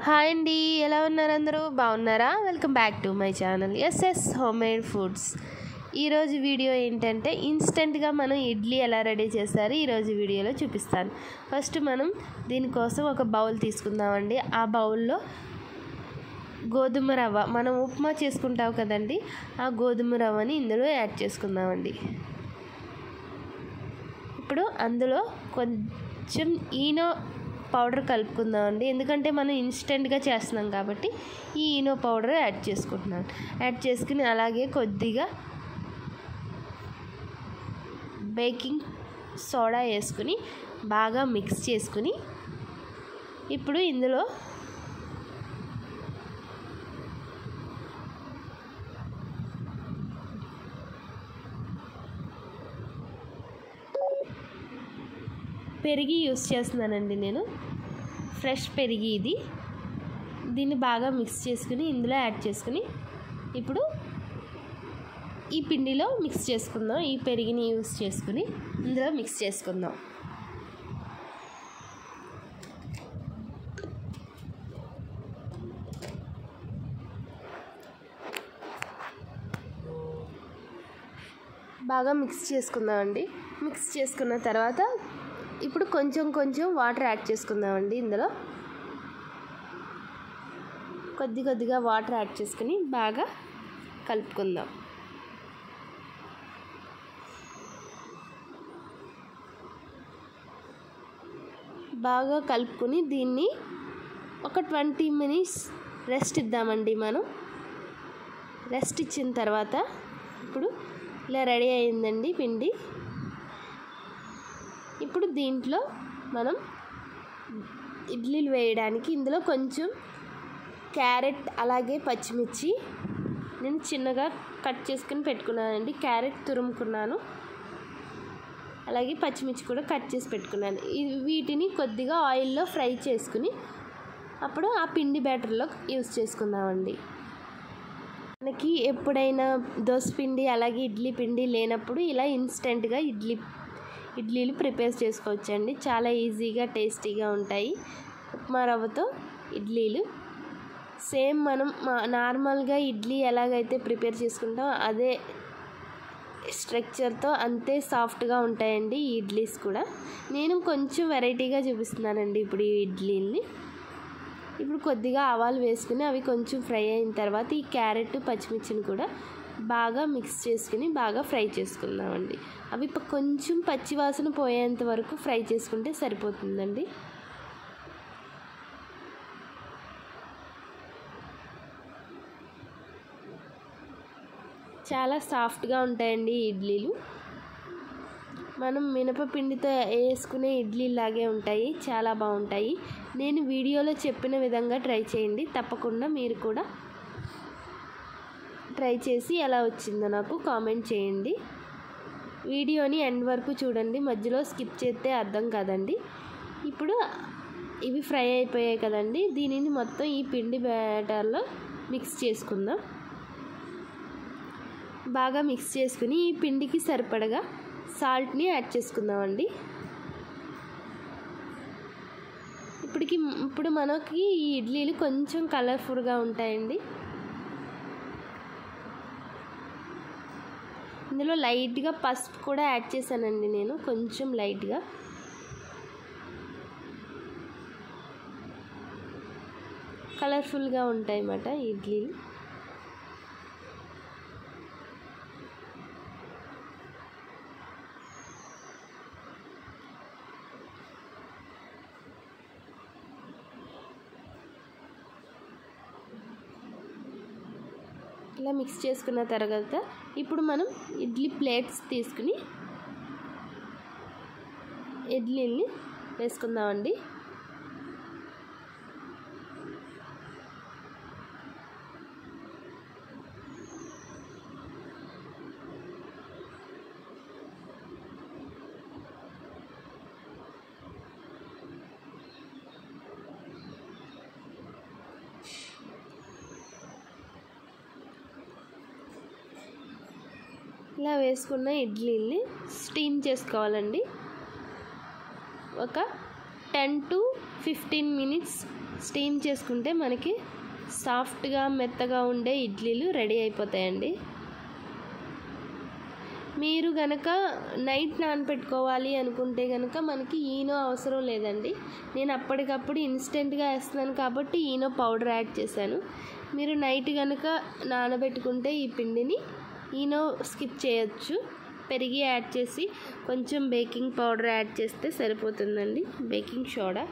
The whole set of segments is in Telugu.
హాయ్ అండి ఎలా ఉన్నారు అందరూ బాగున్నారా welcome back to my channel SS home made foods ఈరోజు వీడియో ఏంటంటే ఇన్స్టెంట్గా మనం ఇడ్లీ ఎలా రెడీ చేస్తారో ఈరోజు వీడియోలో చూపిస్తాను ఫస్ట్ మనం దీనికోసం ఒక బౌల్ తీసుకుందామండి ఆ బౌల్లో గోధుమ రవ్వ మనం ఉప్మా చేసుకుంటాం కదండి ఆ గోధుమ రవ్వని ఇందులో యాడ్ చేసుకుందామండి ఇప్పుడు అందులో కొంచెం ఈనో పౌడర్ కలుపుకుందామండి ఎందుకంటే మనం ఇన్స్టెంట్గా చేస్తున్నాం కాబట్టి ఈ ఈనో పౌడర్ యాడ్ చేసుకుంటున్నాను యాడ్ చేసుకుని అలాగే కొద్దిగా బేకింగ్ సోడా వేసుకుని బాగా మిక్స్ చేసుకుని ఇప్పుడు ఇందులో పెరిగి యూస్ చేస్తున్నానండి నేను ఫ్రెష్ పెరిగి ఇది దీన్ని బాగా మిక్స్ చేసుకుని ఇందులో యాడ్ చేసుకుని ఇప్పుడు ఈ పిండిలో మిక్స్ చేసుకుందాం ఈ పెరిగిని యూస్ చేసుకుని ఇందులో మిక్స్ చేసుకుందాం బాగా మిక్స్ చేసుకుందామండి మిక్స్ చేసుకున్న తర్వాత ఇప్పుడు కొంచెం కొంచెం వాటర్ యాడ్ చేసుకుందామండి ఇందులో కొద్ది కొద్దిగా వాటర్ యాడ్ చేసుకుని బాగా కలుపుకుందాం బాగా కలుపుకొని దీన్ని ఒక ట్వంటీ మినిట్స్ రెస్ట్ ఇద్దామండి మనం రెస్ట్ ఇచ్చిన తర్వాత ఇప్పుడు ఇలా రెడీ అయిందండి పిండి ఇప్పుడు దీంట్లో మనం ఇడ్లీలు వేయడానికి ఇందులో కొంచెం క్యారెట్ అలాగే పచ్చిమిర్చి నేను చిన్నగా కట్ చేసుకుని పెట్టుకున్నానండి క్యారెట్ తురుముకున్నాను అలాగే పచ్చిమిర్చి కూడా కట్ చేసి పెట్టుకున్నాను వీటిని కొద్దిగా ఆయిల్లో ఫ్రై చేసుకుని అప్పుడు ఆ పిండి బ్యాటర్లో యూస్ చేసుకుందామండి మనకి ఎప్పుడైనా దోశ పిండి అలాగే ఇడ్లీ పిండి లేనప్పుడు ఇలా ఇన్స్టెంట్గా ఇడ్లీ ఇడ్లీలు ప్రిపేర్ చేసుకోవచ్చండి చాలా ఈజీగా టేస్టీగా ఉంటాయి ఉప్మా రవ్వతో ఇడ్లీలు సేమ్ మనం నార్మల్గా ఇడ్లీ ఎలాగైతే ప్రిపేర్ చేసుకుంటాం అదే స్ట్రక్చర్తో అంతే సాఫ్ట్గా ఉంటాయండి ఈ ఇడ్లీస్ కూడా నేను కొంచెం వెరైటీగా చూపిస్తున్నానండి ఇప్పుడు ఈ ఇడ్లీని ఇప్పుడు కొద్దిగా ఆవాలు వేసుకుని అవి కొంచెం ఫ్రై అయిన తర్వాత ఈ క్యారెట్ పచ్చిమిర్చిని కూడా బాగా మిక్స్ చేసుకుని బాగా ఫ్రై చేసుకుందామండి అవి కొంచెం పచ్చివాసన పోయేంత వరకు ఫ్రై చేసుకుంటే సరిపోతుందండి చాలా సాఫ్ట్గా ఉంటాయండి ఇడ్లీలు మనం మినపపిండితో వేసుకునే ఇడ్లీ లాగే ఉంటాయి చాలా బాగుంటాయి నేను వీడియోలో చెప్పిన విధంగా ట్రై చేయండి తప్పకుండా మీరు కూడా ట్రై చేసి ఎలా వచ్చిందో నాకు కామెంట్ చేయండి వీడియోని ఎండ్ వరకు చూడండి మధ్యలో స్కిప్ చేస్తే అర్థం కాదండి ఇప్పుడు ఇవి ఫ్రై అయిపోయాయి కదండి దీనిని మొత్తం ఈ పిండి బ్యాటర్లో మిక్స్ చేసుకుందాం బాగా మిక్స్ చేసుకుని ఈ పిండికి సరిపడగా సాల్ట్ని యాడ్ చేసుకుందామండి ఇప్పటికి ఇప్పుడు మనకి ఈ ఇడ్లీలు కొంచెం కలర్ఫుల్గా ఉంటాయండి ఇందులో లైట్గా పసుపు కూడా యాడ్ చేశానండి నేను కొంచెం లైట్గా కలర్ఫుల్గా ఉంటాయి అన్నమాట ఇడ్లీలు ఇలా మిక్స్ చేసుకున్న తర్వాత ఇప్పుడు మనం ఇడ్లీ ప్లేట్స్ తీసుకుని ఇడ్లీని వేసుకుందామండి ఇలా వేసుకున్న ఇడ్లీని స్టీమ్ చేసుకోవాలండి ఒక ten to fifteen minutes steam చేసుకుంటే మనకి సాఫ్ట్గా మెత్తగా ఉండే ఇడ్లీలు రెడీ అయిపోతాయండి మీరు గనక నైట్ నానపెట్టుకోవాలి అనుకుంటే కనుక మనకి ఈనో అవసరం లేదండి నేను అప్పటికప్పుడు ఇన్స్టెంట్గా వేస్తున్నాను కాబట్టి ఈనో పౌడర్ యాడ్ చేశాను మీరు నైట్ కనుక నానబెట్టుకుంటే ఈ పిండిని ఈనో స్కిప్ చేయొచ్చు పెరిగి యాడ్ చేసి కొంచెం బేకింగ్ పౌడర్ యాడ్ చేస్తే సరిపోతుందండి బేకింగ్ సోడా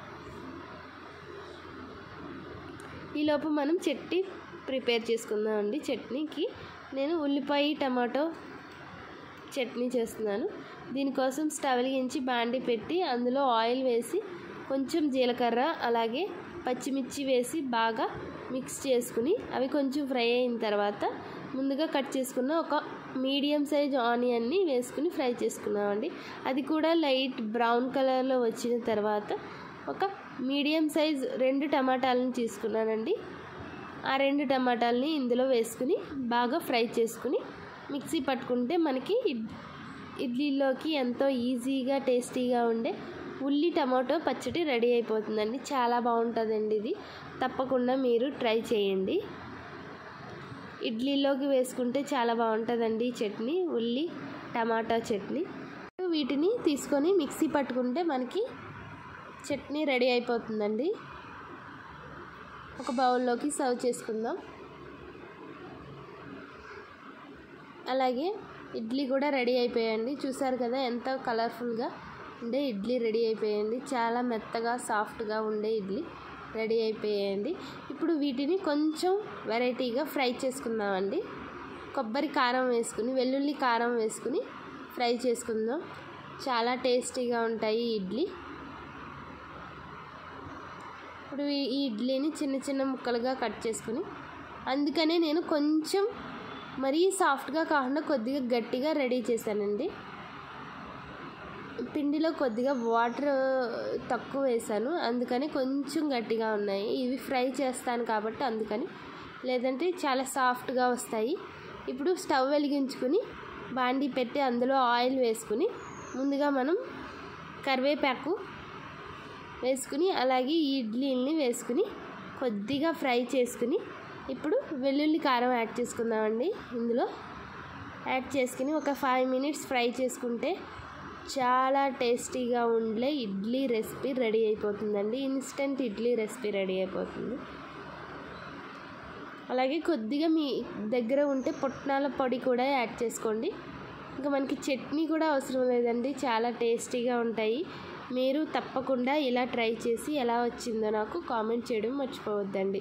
ఈలోపు మనం చట్నీ ప్రిపేర్ చేసుకుందామండి చట్నీకి నేను ఉల్లిపాయ టమాటో చట్నీ చేస్తున్నాను దీనికోసం స్టవ్ వెలిగించి బాండి పెట్టి అందులో ఆయిల్ వేసి కొంచెం జీలకర్ర అలాగే పచ్చిమిర్చి వేసి బాగా మిక్స్ చేసుకుని అవి కొంచెం ఫ్రై అయిన తర్వాత ముందుగా కట్ చేసుకున్న ఒక మీడియం సైజ్ ఆనియన్ని వేసుకుని ఫ్రై చేసుకున్నామండి అది కూడా లైట్ బ్రౌన్ కలర్లో వచ్చిన తర్వాత ఒక మీడియం సైజ్ రెండు టమాటాలను తీసుకున్నానండి ఆ రెండు టమాటాలని ఇందులో వేసుకుని బాగా ఫ్రై చేసుకుని మిక్సీ పట్టుకుంటే మనకి ఇడ్ ఇడ్లీలోకి ఎంతో ఈజీగా టేస్టీగా ఉండే ఉల్లి టమాటో పచ్చడి రెడీ అయిపోతుందండి చాలా బాగుంటుందండి ఇది తప్పకుండా మీరు ట్రై చేయండి ఇడ్లీలోకి వేసుకుంటే చాలా బాగుంటుందండి ఈ చట్నీ ఉల్లి టమాటా చట్నీ వీటిని తీసుకొని మిక్సీ పట్టుకుంటే మనకి చట్నీ రెడీ అయిపోతుందండి ఒక బౌల్లోకి సర్వ్ చేసుకుందాం అలాగే ఇడ్లీ కూడా రెడీ అయిపోయాయండి చూసారు కదా ఎంత కలర్ఫుల్గా ఉండే ఇడ్లీ రెడీ అయిపోయాయండి చాలా మెత్తగా సాఫ్ట్గా ఉండే ఇడ్లీ రెడీ అయిపోయాయండి ఇప్పుడు వీటిని కొంచెం వెరైటీగా ఫ్రై చేసుకుందామండి కొబ్బరి కారం వేసుకుని వెల్లుల్లి కారం వేసుకుని ఫ్రై చేసుకుందాం చాలా టేస్టీగా ఉంటాయి ఈ ఇడ్లీ ఇప్పుడు ఈ ఈ ఇడ్లీని చిన్న చిన్న ముక్కలుగా కట్ చేసుకుని అందుకనే నేను కొంచెం మరీ సాఫ్ట్గా కాకుండా కొద్దిగా గట్టిగా రెడీ చేశానండి పిండిలో కొద్దిగా వాటర్ తక్కువ వేసాను అందుకని కొంచెం గట్టిగా ఉన్నాయి ఇవి ఫ్రై చేస్తాను కాబట్టి అందుకని లేదంటే చాలా సాఫ్ట్గా వస్తాయి ఇప్పుడు స్టవ్ వెలిగించుకుని బాండీ పెట్టి అందులో ఆయిల్ వేసుకుని ముందుగా మనం కరివేపాకు వేసుకుని అలాగే ఈ ఇడ్లీని వేసుకుని కొద్దిగా ఫ్రై చేసుకుని ఇప్పుడు వెల్లుల్లి కారం యాడ్ చేసుకుందామండి ఇందులో యాడ్ చేసుకుని ఒక ఫైవ్ మినిట్స్ ఫ్రై చేసుకుంటే చాలా టేస్టీగా ఉండే ఇడ్లీ రెసిపీ రెడీ అయిపోతుందండి ఇన్స్టెంట్ ఇడ్లీ రెసిపీ రెడీ అయిపోతుంది అలాగే కొద్దిగా మీ దగ్గర ఉంటే పుట్నాల పొడి కూడా యాడ్ చేసుకోండి ఇంకా మనకి చట్నీ కూడా అవసరం లేదండి చాలా టేస్టీగా ఉంటాయి మీరు తప్పకుండా ఇలా ట్రై చేసి ఎలా వచ్చిందో నాకు కామెంట్ చేయడం మర్చిపోవద్దండి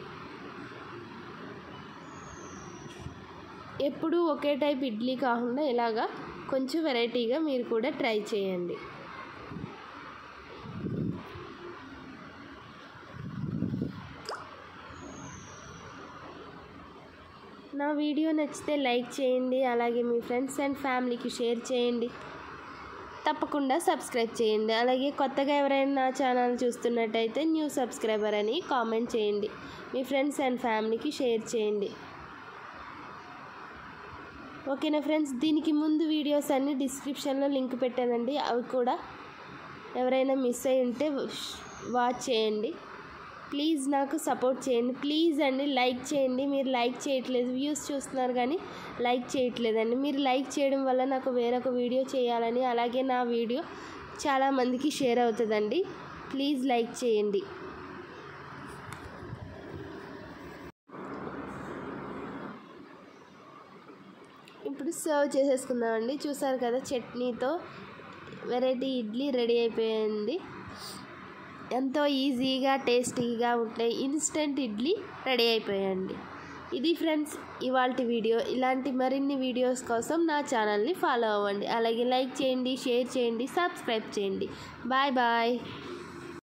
ఎప్పుడు ఒకే టైప్ ఇడ్లీ కాకుండా ఇలాగా కొంచెం వెరైటీగా మీరు కూడా ట్రై చేయండి నా వీడియో నచ్చితే లైక్ చేయండి అలాగే మీ ఫ్రెండ్స్ అండ్ ఫ్యామిలీకి షేర్ చేయండి తప్పకుండా సబ్స్క్రైబ్ చేయండి అలాగే కొత్తగా ఎవరైనా నా ఛానల్ చూస్తున్నట్టయితే న్యూ సబ్స్క్రైబర్ అని కామెంట్ చేయండి మీ ఫ్రెండ్స్ అండ్ ఫ్యామిలీకి షేర్ చేయండి ఓకేనా ఫ్రెండ్స్ దీనికి ముందు వీడియోస్ అన్ని డిస్క్రిప్షన్లో లింక్ పెట్టానండి అవి కూడా ఎవరైనా మిస్ అయి ఉంటే వాచ్ చేయండి ప్లీజ్ నాకు సపోర్ట్ చేయండి ప్లీజ్ అండి లైక్ చేయండి మీరు లైక్ చేయట్లేదు వ్యూస్ చూస్తున్నారు కానీ లైక్ చేయట్లేదండి మీరు లైక్ చేయడం వల్ల నాకు వేరొక వీడియో చేయాలని అలాగే నా వీడియో చాలామందికి షేర్ అవుతుందండి ప్లీజ్ లైక్ చేయండి ఇప్పుడు సర్వ్ చేసేసుకుందామండి చూసారు కదా చట్నీతో వెరైటీ ఇడ్లీ రెడీ అయిపోయింది ఎంతో ఈజీగా టేస్టీగా ఉంటాయి ఇన్స్టెంట్ ఇడ్లీ రెడీ అయిపోయాయండి ఇది ఫ్రెండ్స్ ఇవాళ వీడియో ఇలాంటి మరిన్ని వీడియోస్ కోసం నా ఛానల్ని ఫాలో అవ్వండి అలాగే లైక్ చేయండి షేర్ చేయండి సబ్స్క్రైబ్ చేయండి బాయ్ బాయ్